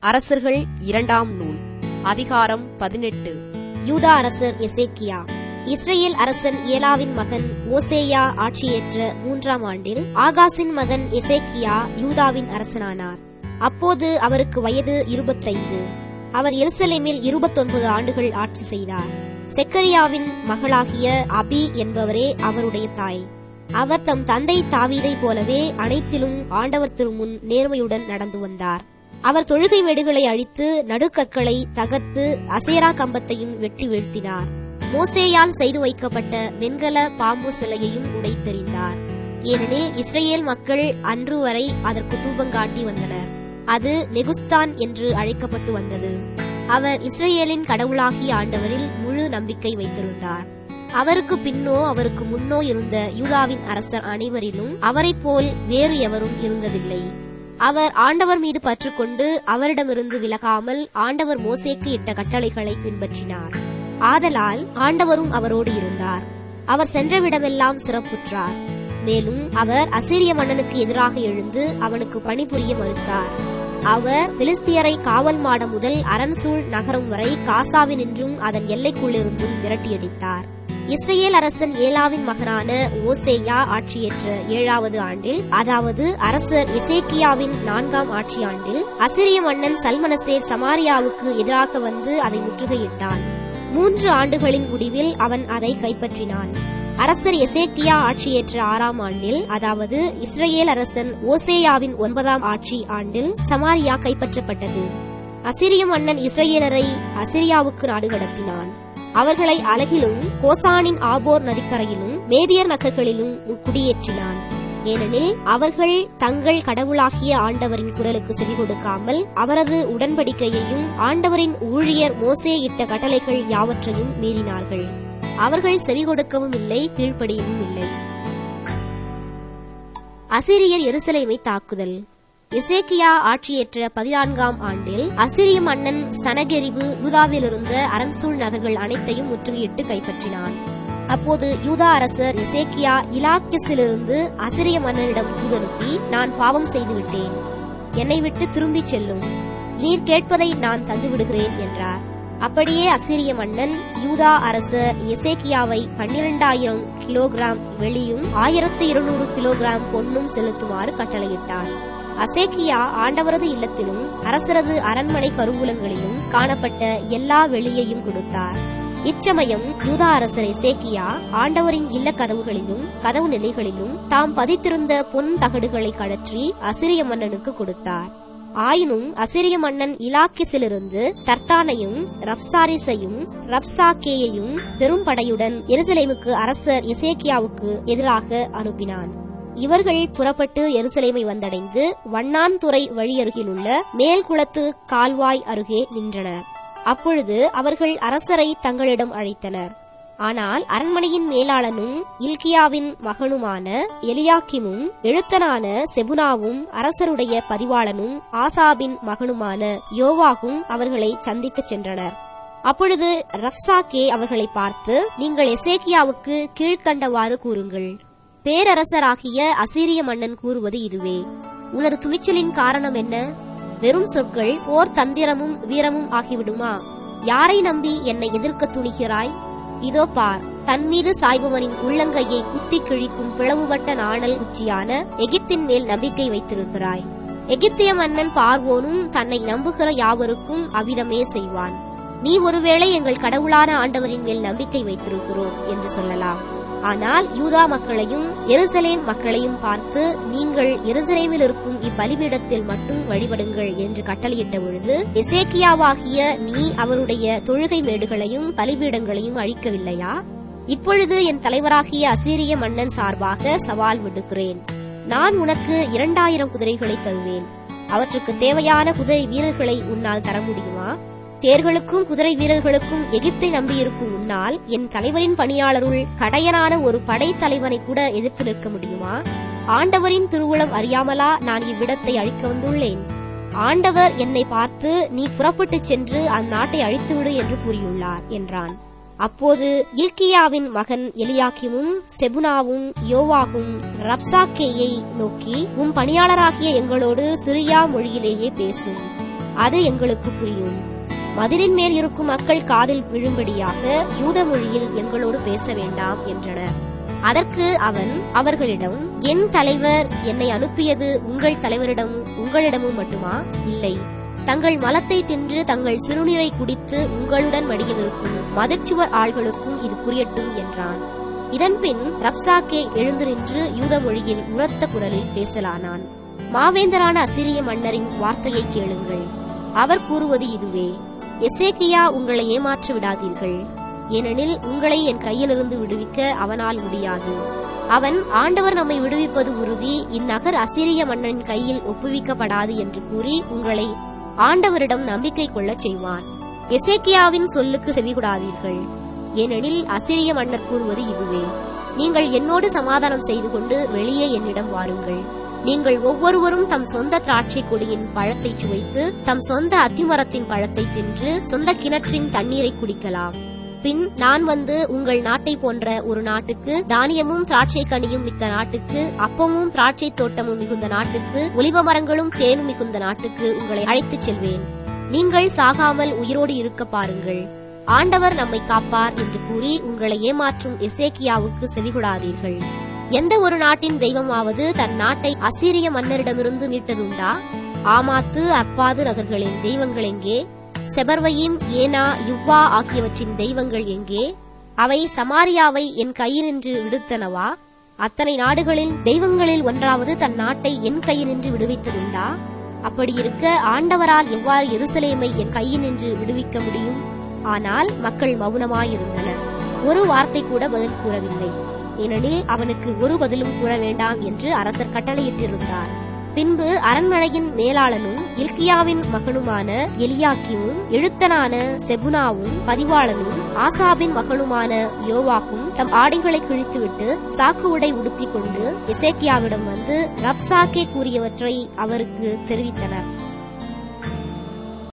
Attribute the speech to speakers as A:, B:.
A: அரசர்கள் இரண்டாம் நூல் அதிகாரம் பதினெட்டு
B: யூதா அரசர் எசேக்கியா இஸ்ரேல் அரசன் ஏலாவின் மகன் ஓசேயா ஆட்சியேற்ற மூன்றாம் ஆண்டில் ஆகாசின் மகன் எசேக்கியா யூதாவின் அரசனானார் அப்போது அவருக்கு வயது இருபத்தைந்து அவர் எருசலேமில் இருபத்தொன்பது ஆண்டுகள் ஆட்சி செய்தார் செக்கரியாவின் மகளாகிய அபி என்பவரே அவருடைய தாய் அவர் தம் தந்தை தாவீதை போலவே அனைத்திலும் ஆண்டவர் திருமுன் நேர்மையுடன் நடந்து வந்தார் அவர் தொழுகை வீடுகளை அழித்து நடுக்கற்களை தகர்த்து அசேரா கம்பத்தையும் வெட்டி வீழ்த்தினார் மோசேயால் செய்து வைக்கப்பட்ட வெண்கல பாம்பு சிலையையும் உடைத்தெறிந்தார் ஏனெனில் இஸ்ரேல் மக்கள் அன்று வரை அதற்கு தூபங்காட்டி வந்தனர் அது நெகுஸ்தான் என்று அழைக்கப்பட்டு வந்தது அவர் இஸ்ரேலின் கடவுளாகிய ஆண்டவரில் முழு நம்பிக்கை வைத்திருந்தார் அவருக்கு பின்னோ அவருக்கு முன்னோ இருந்த யூதாவின் அரசர் அனைவரிலும் அவரைப் போல் வேறு எவரும் இருந்ததில்லை அவர் ஆண்டவர் மீது பற்றுக்கொண்டு அவரிடமிருந்து விலகாமல் ஆண்டவர் மோசேக்கு இட்ட கட்டளைகளை பின்பற்றினார் ஆதலால் ஆண்டவரும் அவரோடு இருந்தார் அவர் சென்றவிடமெல்லாம் சிறப்புற்றார் மேலும் அவர் அசிரிய மன்னனுக்கு எதிராக எழுந்து அவனுக்கு பணிபுரிய மறுத்தார் அவர் பிலிஸ்தியரை காவல் மாடம் முதல் அரண்சூழ் நகரம் வரை காசாவினின்றும் அதன் எல்லைக்குள்ளிருந்தும் விரட்டியடித்தார் இஸ்ரேல் அரசன் ஏலாவின் மகனான ஓசேயா ஆட்சியேற்ற ஏழாவது ஆண்டில் அதாவது அரசர் இசேக்கியாவின் நான்காம் ஆட்சி ஆண்டில் அசிரிய மன்னன் சல்மனசேர் சமாரியாவுக்கு எதிராக வந்து அதை முற்றுகையிட்டான் மூன்று ஆண்டுகளின் முடிவில் அவன் அதை கைப்பற்றினான் அரசர் எசேக்கியா ஆட்சியேற்ற ஆறாம் ஆண்டில் அதாவது இஸ்ரேல் அரசன் ஓசேயாவின் ஒன்பதாம் ஆட்சி ஆண்டில் சமாரியா கைப்பற்றப்பட்டது அசிரிய மன்னன் இஸ்ரேலரை அசிரியாவுக்கு நாடு கடத்தினான் அவர்களை அலகிலும் கோசானின் ஆபோர் நதிக்கரையிலும் மேதியர் நகர்களிலும் குடியேற்றினான் ஏனெனில் அவர்கள் தங்கள் கடவுளாகிய ஆண்டவரின் குரலுக்கு செவி கொடுக்காமல் அவரது உடன்படிக்கையையும் ஆண்டவரின் ஊழியர் மோசே இட்ட கட்டளைகள் யாவற்றையும் மீறினார்கள் அவர்கள் செவி கொடுக்கவும் இல்லை கீழ்ப்படியவும் இல்லை அசிரியர் எருசலேமை தாக்குதல் எசேக்கியா ஆட்சியேற்ற பதினான்காம் ஆண்டில் அசிரிய மன்னன் சனகெரிவு யூதாவிலிருந்த அரண்சூழ் நகர்கள் அனைத்தையும் முற்றுகையிட்டு கைப்பற்றினான் அப்போது யூதா அரசர் எசேக்கியா இலாக்கிஸிலிருந்து அசிரிய மன்னனிடம் தூதனுப்பி நான் பாவம் செய்துவிட்டேன் என்னை விட்டு திரும்பிச் செல்லும் நீர் கேட்பதை நான் தந்து விடுகிறேன் என்றார் அப்படியே அசிரிய மன்னன் யூதா அரசர் எசேக்கியாவை பன்னிரண்டாயிரம் கிலோகிராம் வெளியும் ஆயிரத்து இருநூறு கிலோகிராம் பொன்னும் செலுத்துமாறு கட்டளையிட்டார் அசேக்கியா ஆண்டவரது இல்லத்திலும் அரசரது அரண்மனை கருவூலங்களிலும் காணப்பட்ட எல்லா வெளியையும் கொடுத்தார் இச்சமயம் யூதா அரசர் எசேக்கியா ஆண்டவரின் இல்ல கதவுகளிலும் கதவு நிலைகளிலும் தாம் பதித்திருந்த பொன் தகடுகளை கழற்றி அசிரிய மன்னனுக்கு கொடுத்தார் ஆயினும் அசிரிய மன்னன் இலாக்கிஸிலிருந்து தர்த்தானையும் ரப்சாரிஸையும் ரப்சாக்கேயையும் பெரும் படையுடன் எருசலேமுக்கு அரசர் இசேக்கியாவுக்கு எதிராக அனுப்பினான் இவர்கள் புறப்பட்டு எருசலேமை வந்தடைந்து வண்ணான்துறை வழியருகிலுள்ள மேல்குளத்து கால்வாய் அருகே நின்றனர் அப்பொழுது அவர்கள் அரசரை தங்களிடம் அழைத்தனர் ஆனால் அரண்மனையின் மேலாளனும் இல்கியாவின் மகனுமான எலியாக்கிமும் எழுத்தனான செபுனாவும் அரசருடைய பதிவாளனும் ஆசாபின் மகனுமான யோவாகும் அவர்களை சந்திக்கச் சென்றனர் அப்பொழுது ரப்சாக்கே அவர்களை பார்த்து நீங்கள் எசேக்கியாவுக்கு கீழ்கண்டவாறு கூறுங்கள் பேரரசராகிய அசீரிய மன்னன் கூறுவது இதுவே உனது துணிச்சலின் காரணம் என்ன வெறும் சொற்கள் போர் தந்திரமும் வீரமும் ஆகிவிடுமா யாரை நம்பி என்னை எதிர்க்க துணிகிறாய் இதோ பார் தன் மீது சாய்பவனின் உள்ளங்கையை குத்தி கிழிக்கும் பிளவுபட்ட நாணல் உச்சியான எகிப்தின் மேல் நம்பிக்கை வைத்திருக்கிறாய் எகிப்திய மன்னன் பார்வோனும் தன்னை நம்புகிற யாவருக்கும் அவ்விதமே செய்வான் நீ ஒருவேளை எங்கள் கடவுளான ஆண்டவரின் மேல் நம்பிக்கை வைத்திருக்கிறோம் என்று சொல்லலாம் ஆனால் யூதா மக்களையும் எருசலேம் மக்களையும் பார்த்து நீங்கள் எருசலேமில் இருக்கும் இப்பலிபீடத்தில் மட்டும் வழிபடுங்கள் என்று கட்டளையிட்ட பொழுது எசேக்கியாவாகிய நீ அவருடைய தொழுகை மேடுகளையும் பலிபீடங்களையும் அழிக்கவில்லையா இப்பொழுது என் தலைவராகிய அசீரிய மன்னன் சார்பாக சவால் விடுக்கிறேன் நான் உனக்கு இரண்டாயிரம் குதிரைகளை தருவேன் அவற்றுக்கு தேவையான குதிரை வீரர்களை உன்னால் தர முடியுமா தேர்களுக்கும் குதிரை வீரர்களுக்கும் எகிப்தை நம்பியிருக்கும் உன்னால் என் தலைவரின் பணியாளருள் கடையனான ஒரு படைத்தலைவனை கூட எதிர்த்து நிற்க முடியுமா ஆண்டவரின் திருவுளம் அறியாமலா நான் இவ்விடத்தை அழிக்க வந்துள்ளேன் ஆண்டவர் என்னை பார்த்து நீ புறப்பட்டுச் சென்று அந்நாட்டை அழித்துவிடு என்று கூறியுள்ளார் என்றான் அப்போது இல்கியாவின் மகன் எலியாக்கிமும் செபுனாவும் யோவாகும் ரப்சாக்கேயை நோக்கி உன் பணியாளராகிய எங்களோடு சிரியா மொழியிலேயே பேசும் அது எங்களுக்கு புரியும் மதிலின் மேல் இருக்கும் மக்கள் காதில் விழும்படியாக யூத மொழியில் எங்களோடு பேச வேண்டாம் என்றனர் அதற்கு அவன் அவர்களிடம் என் தலைவர் என்னை அனுப்பியது உங்கள் தலைவரிடம் உங்களிடமும் மட்டுமா இல்லை தங்கள் மலத்தை தின்று தங்கள் சிறுநீரை குடித்து உங்களுடன் மடியவிருக்கும் மதச்சுவர் ஆள்களுக்கும் இது புரியட்டும் என்றான் இதன்பின் ரப்சாக்கே எழுந்து நின்று யூத மொழியில் உரத்த குரலில் பேசலானான் மாவேந்தரான அசிரிய மன்னரின் வார்த்தையை கேளுங்கள் அவர் கூறுவது இதுவே எசேக்கியா உங்களை ஏமாற்ற விடாதீர்கள் ஏனெனில் உங்களை என் கையிலிருந்து விடுவிக்க அவனால் முடியாது அவன் ஆண்டவர் நம்மை விடுவிப்பது உறுதி இந்நகர் அசிரிய மன்னனின் கையில் ஒப்புவிக்கப்படாது என்று கூறி உங்களை ஆண்டவரிடம் நம்பிக்கை கொள்ளச் செய்வான் எசேக்கியாவின் சொல்லுக்கு செவிகொடாதீர்கள் ஏனெனில் அசிரிய மன்னர் கூறுவது இதுவே நீங்கள் என்னோடு சமாதானம் செய்து கொண்டு வெளியே என்னிடம் வாருங்கள் நீங்கள் ஒவ்வொருவரும் தம் சொந்த திராட்சை கொடியின் பழத்தை சுவைத்து தம் சொந்த அத்திமரத்தின் பழத்தை தின்று சொந்த கிணற்றின் தண்ணீரை குடிக்கலாம் பின் நான் வந்து உங்கள் நாட்டை போன்ற ஒரு நாட்டுக்கு தானியமும் திராட்சை கனியும் மிக்க நாட்டுக்கு அப்பமும் திராட்சை தோட்டமும் மிகுந்த நாட்டுக்கு ஒலிவ மரங்களும் தேனும் மிகுந்த நாட்டுக்கு உங்களை அழைத்துச் செல்வேன் நீங்கள் சாகாமல் உயிரோடு இருக்க பாருங்கள் ஆண்டவர் நம்மை காப்பார் என்று கூறி உங்களை ஏமாற்றும் எசேக்கியாவுக்கு செவிகொடாதீர்கள் எந்த ஒரு நாட்டின் தெய்வமாவது தன் நாட்டை அசீரிய மன்னரிடமிருந்து மீட்டதுண்டா ஆமாத்து அற்பாது நகர்களின் தெய்வங்கள் எங்கே செபர்வையும் ஏனா யுவ்வா ஆகியவற்றின் தெய்வங்கள் எங்கே அவை சமாரியாவை என் கையினின்று விடுத்தனவா அத்தனை நாடுகளின் தெய்வங்களில் ஒன்றாவது தன் நாட்டை என் கையினின்று விடுவித்ததுண்டா அப்படி இருக்க ஆண்டவரால் எவ்வாறு எருசலேமை என் கையினின்று விடுவிக்க முடியும் ஆனால் மக்கள் மௌனமாயிருந்தனர் ஒரு வார்த்தை கூட பதில் கூறவில்லை ஏனெனில் அவனுக்கு ஒரு பதிலும் கூற வேண்டாம் என்று அரசர் கட்டளையிட்டிருந்தார் பின்பு அரண்மனையின் மேலாளனும் இல்கியாவின் மகனுமான எலியாக்கியும் எழுத்தனான செபுனாவும் பதிவாளனும் ஆசாபின் மகனுமான யோவாக்கும் தம் ஆடைகளை கிழித்துவிட்டு சாக்கு உடை உடுத்திக் கொண்டு எசேக்கியாவிடம் வந்து ரப்சாக்கே கூறியவற்றை அவருக்கு தெரிவித்தனர்